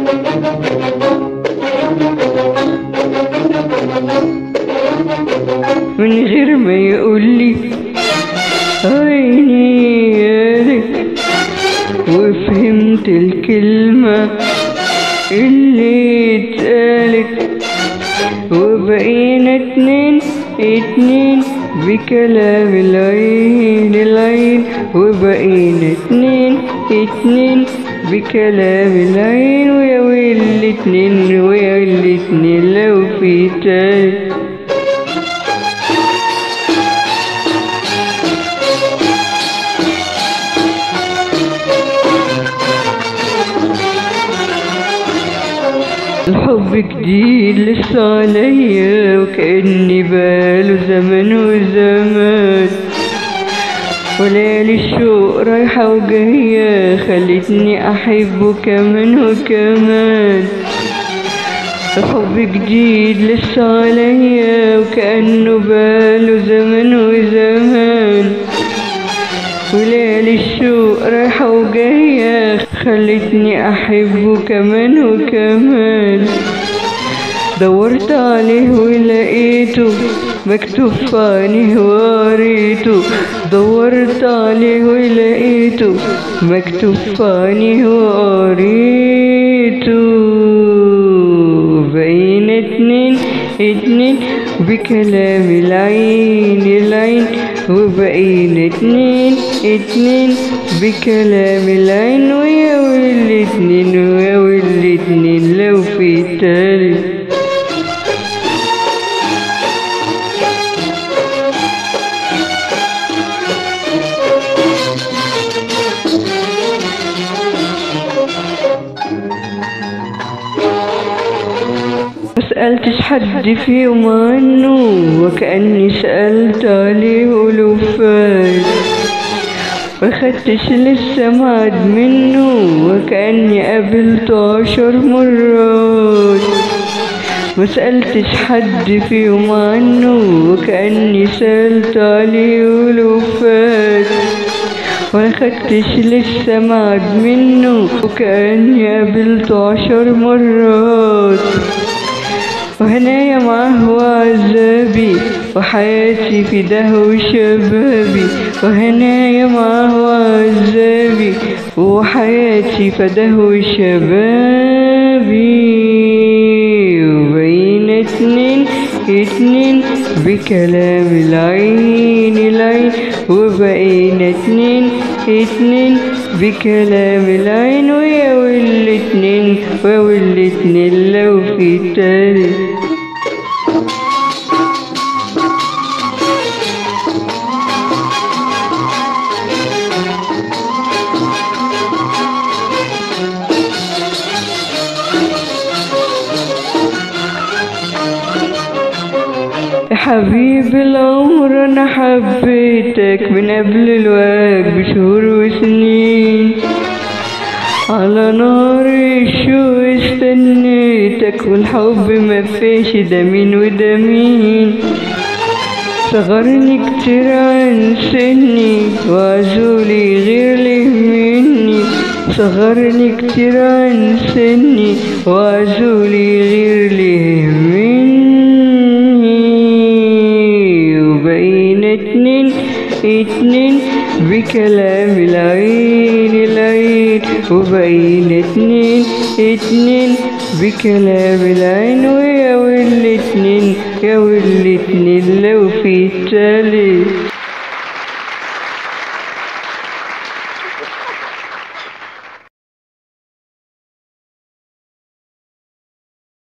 من غير ما يقولي عيني يالك وفهمت الكلمة اللي اتقالت وبقينا اتنين اتنين بكلام العين العين وبقينا اتنين اتنين بكلام العين ويا ويل الاتنين ويا الاتنين لو في تالت الحب جديد لسه عليا وكأني باله زمن وزمان وليالي الشوق رايحة وجاية خلتني أحبه كمان وكمان الحب جديد لسه عليا وكأنه باله زمن وزمان وليالي الشوق رايحة وجاية خلتني أحبه كمان وكمان دورت عليه ولقيته مكتوب في عينيه وقريته دورت عليه ولقيته مكتوب في عينيه وقريته بين اتنين اتنين بكلام العين العين وبقينا اتنين اتنين بكلام العين ويا والاتنين ويا والاتنين لو في تالت مسألتش حد فيهم عنه وكأني سألت عليه ألوفات مخدتش لسه معد منه وكأني قابلته عشر مرات مسألتش حد فيهم عنه وكأني سألت عليه ألوفات ولا خدتش لسه معد منه وكأني قابلته عشر مرات وهنايا معاه وعذابي وحياتي في ده وشبابي وهنايا معاه وعذابي وحياتي في ده وشبابي وبين اتنين اتنين بكلام العين العين وبقينا اتنين اتنين بكلام العين ويا والاتنين ويا والاتنين لو في تالت يا حبيب العمر انا حبيتك من قبل الوقت بشهور وسنين على نار الشوق استنيتك والحب ما فيش ده مين وده مين صغرني كتير عن سني وعزولي غير ليه مني صغرني كتير عن سني وعزولي غير ليه مني وبين اتنين اتنين بكلام العين العين وبين اتنين اتنين بكلام العين ويا والاتنين يا والاتنين لو في التالت